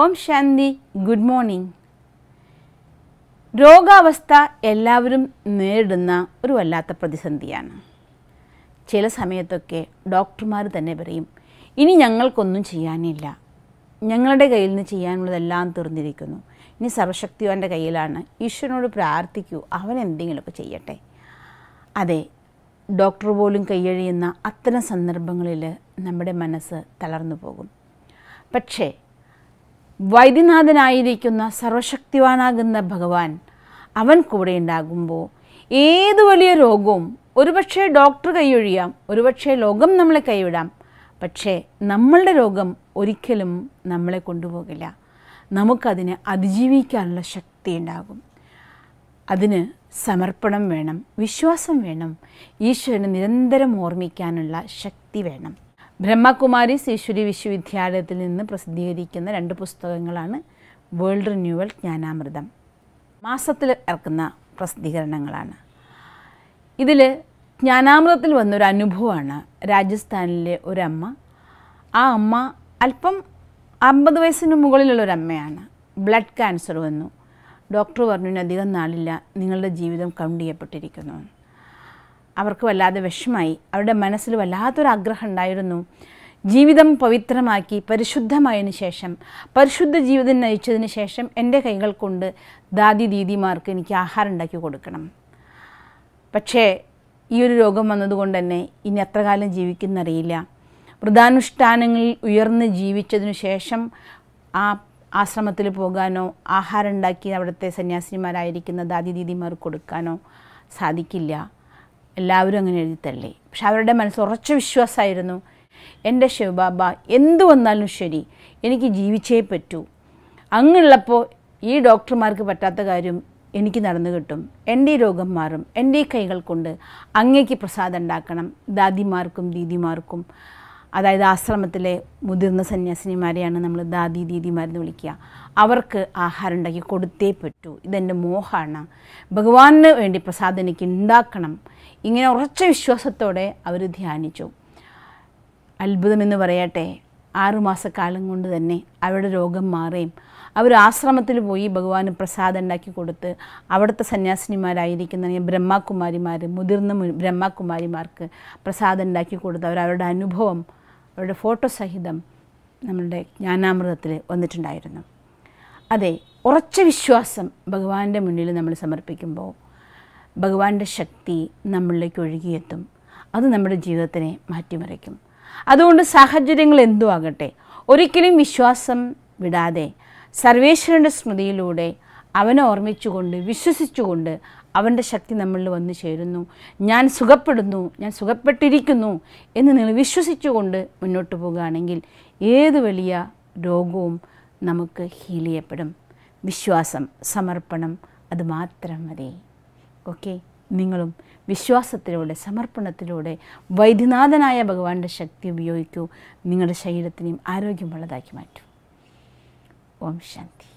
ഓം ശാന്തി good morning രോഗാവസ്ഥ എല്ലാവരും നേരിടുന്ന ഒരു വല്ലാത്ത പ്രതിസന്ധിയാണ് ചില സമയത്തൊക്കെ ഡോക്ടർമാർ തന്നെ പറയും ഇനി ഞങ്ങൾക്കൊന്നും ചെയ്യാനില്ല ഞങ്ങളുടെ കയ്യിൽ നിന്ന് ചെയ്യാനുള്ളതെല്ലാം തീർന്നിരിക്കുന്നു ഇനി സർവശക്തിവാൻ്റെ കയ്യിലാണ് ഈശ്വരനോട് പ്രാർത്ഥിക്കൂ അവൻ എന്തെങ്കിലുമൊക്കെ ചെയ്യട്ടെ അതെ ഡോക്ടർ പോലും കൈയഴിയുന്ന അത്തരം സന്ദർഭങ്ങളിൽ നമ്മുടെ മനസ്സ് തളർന്നു പോകും പക്ഷേ വൈദ്യനാഥനായിരിക്കുന്ന സർവശക്തിവാനാകുന്ന ഭഗവാൻ അവൻ കൂടെ ഉണ്ടാകുമ്പോൾ ഏത് വലിയ രോഗവും ഒരുപക്ഷെ ഡോക്ടർ കൈയൊഴിയാം ഒരുപക്ഷെ ലോകം നമ്മളെ കൈവിടാം പക്ഷേ നമ്മളുടെ രോഗം ഒരിക്കലും നമ്മളെ കൊണ്ടുപോകില്ല നമുക്കതിനെ അതിജീവിക്കാനുള്ള ശക്തി ഉണ്ടാകും അതിന് സമർപ്പണം വേണം വിശ്വാസം വേണം ഈശ്വരനെ നിരന്തരം ഓർമ്മിക്കാനുള്ള ശക്തി വേണം ബ്രഹ്മകുമാരീസ് ഈശ്വരി വിശ്വവിദ്യാലയത്തിൽ നിന്ന് പ്രസിദ്ധീകരിക്കുന്ന രണ്ട് പുസ്തകങ്ങളാണ് വേൾഡ് റിന്യൂവൽ ജ്ഞാനാമൃതം മാസത്തിൽ ഇറക്കുന്ന പ്രസിദ്ധീകരണങ്ങളാണ് ഇതിൽ ജ്ഞാനാമൃതത്തിൽ വന്നൊരു അനുഭവമാണ് രാജസ്ഥാനിലെ ഒരമ്മ ആ അമ്മ അല്പം അമ്പത് വയസ്സിന് മുകളിലുള്ള ഒരു അമ്മയാണ് ബ്ലഡ് ക്യാൻസർ വന്നു ഡോക്ടർ പറഞ്ഞു "ഇനി അധികം നാളില്ല നിങ്ങളുടെ ജീവിതം കൗണ്ട് ചെയ്യപ്പെട്ടിരിക്കുന്നു എന്ന്." അവർക്ക് വല്ലാതെ വിഷമായി അവരുടെ മനസ്സിൽ വല്ലാത്തൊരു ആഗ്രഹം ഉണ്ടായിരുന്നു ജീവിതം പവിത്രമാക്കി പരിശുദ്ധമായതിനു ശേഷം പരിശുദ്ധ ജീവിതം നയിച്ചതിന് ശേഷം എൻ്റെ കൈകൾ കൊണ്ട് ദാദി ദീദിമാർക്ക് എനിക്ക് ആഹാരം ഉണ്ടാക്കി കൊടുക്കണം പക്ഷേ ഈ ഒരു രോഗം വന്നതുകൊണ്ട് തന്നെ ഇനി എത്ര കാലം ജീവിക്കുന്നറിയില്ല വ്രതാനുഷ്ഠാനങ്ങളിൽ ഉയർന്ന് ജീവിച്ചതിനു ശേഷം ആ ആശ്രമത്തിൽ പോകാനോ ആഹാരം ഉണ്ടാക്കി അവിടുത്തെ സന്യാസിനിമാരായിരിക്കുന്ന ദാദി ദീദിമാർക്ക് കൊടുക്കാനോ സാധിക്കില്ല എല്ലാവരും അങ്ങനെ എഴുതി തള്ളി പക്ഷെ അവരുടെ മനസ്സ് ഉറച്ച വിശ്വാസമായിരുന്നു എൻ്റെ ശിവബാബ എന്തു വന്നാലും ശരി എനിക്ക് ജീവിച്ചേ പറ്റൂ അങ്ങുള്ളപ്പോൾ ഈ ഡോക്ടർമാർക്ക് പറ്റാത്ത കാര്യം എനിക്ക് നടന്നു കിട്ടും എൻ്റെ ഈ രോഗം മാറും എൻ്റെ ഈ കൈകൾ കൊണ്ട് അങ്ങേക്ക് പ്രസാദം ഉണ്ടാക്കണം ദാദിമാർക്കും ദീദിമാർക്കും അതായത് ആശ്രമത്തിലെ മുതിർന്ന സന്യാസിനിമാരെയാണ് നമ്മൾ ദാദി ദീദിമാരെന്ന് വിളിക്കുക അവർക്ക് ആഹാരം ഉണ്ടാക്കി കൊടുത്തേ പറ്റൂ ഇതെൻ്റെ മോഹമാണ് ഭഗവാന് വേണ്ടി പ്രസാദം എനിക്ക് ഉണ്ടാക്കണം ഇങ്ങനെ ഉറച്ച വിശ്വാസത്തോടെ അവർ ധ്യാനിച്ചു അത്ഭുതമെന്ന് പറയട്ടെ ആറുമാസക്കാലം കൊണ്ട് തന്നെ അവരുടെ രോഗം മാറുകയും അവർ ആശ്രമത്തിൽ പോയി ഭഗവാന് പ്രസാദം ഉണ്ടാക്കി കൊടുത്ത് അവിടുത്തെ സന്യാസിനിമാരായിരിക്കുന്ന ഈ ബ്രഹ്മകുമാരിമാർ മുതിർന്ന മു- ബ്രഹ്മകുമാരിമാർക്ക് പ്രസാദം ഉണ്ടാക്കി കൊടുത്ത് അവർ അവരുടെ അനുഭവം അവരുടെ ഫോട്ടോ സഹിതം നമ്മളുടെ ജ്ഞാനാമൃതത്തിൽ വന്നിട്ടുണ്ടായിരുന്നു അതെ ഉറച്ച വിശ്വാസം ഭഗവാന്റെ മുന്നിൽ നമ്മൾ സമർപ്പിക്കുമ്പോൾ ഭഗവാന്റെ ശക്തി നമ്മളിലേക്ക് ഒഴുകിയെത്തും അത് നമ്മുടെ ജീവിതത്തിനെ മാറ്റിമറിക്കും അതുകൊണ്ട് സാഹചര്യങ്ങൾ എന്തു ആകട്ടെ ഒരിക്കലും വിശ്വാസം വിടാതെ സർവേശ്വരൻ്റെ സ്മൃതിയിലൂടെ അവനെ ഓർമ്മിച്ചുകൊണ്ട് വിശ്വസിച്ചുകൊണ്ട് അവൻ്റെ ശക്തി നമ്മളിൽ വന്നു ചേരുന്നു ഞാൻ സുഖപ്പെടുന്നു ഞാൻ സുഖപ്പെട്ടിരിക്കുന്നു എന്ന് നിങ്ങൾ വിശ്വസിച്ചുകൊണ്ട് മുന്നോട്ട് പോകുകയാണെങ്കിൽ ഏത് വലിയ രോഗവും നമുക്ക് ഹീൽ ചെയ്യപ്പെടും വിശ്വാസം സമർപ്പണം അത് മാത്രം മതി ഓക്കെ നിങ്ങളും വിശ്വാസത്തിലൂടെ സമർപ്പണത്തിലൂടെ വൈദ്യനാഥനായ ഭഗവാന്റെ ശക്തി ഉപയോഗിക്കൂ നിങ്ങളുടെ ശരീരത്തിനെയും ആരോഗ്യമുള്ളതാക്കി മാറ്റൂ ഓം ശാന്തി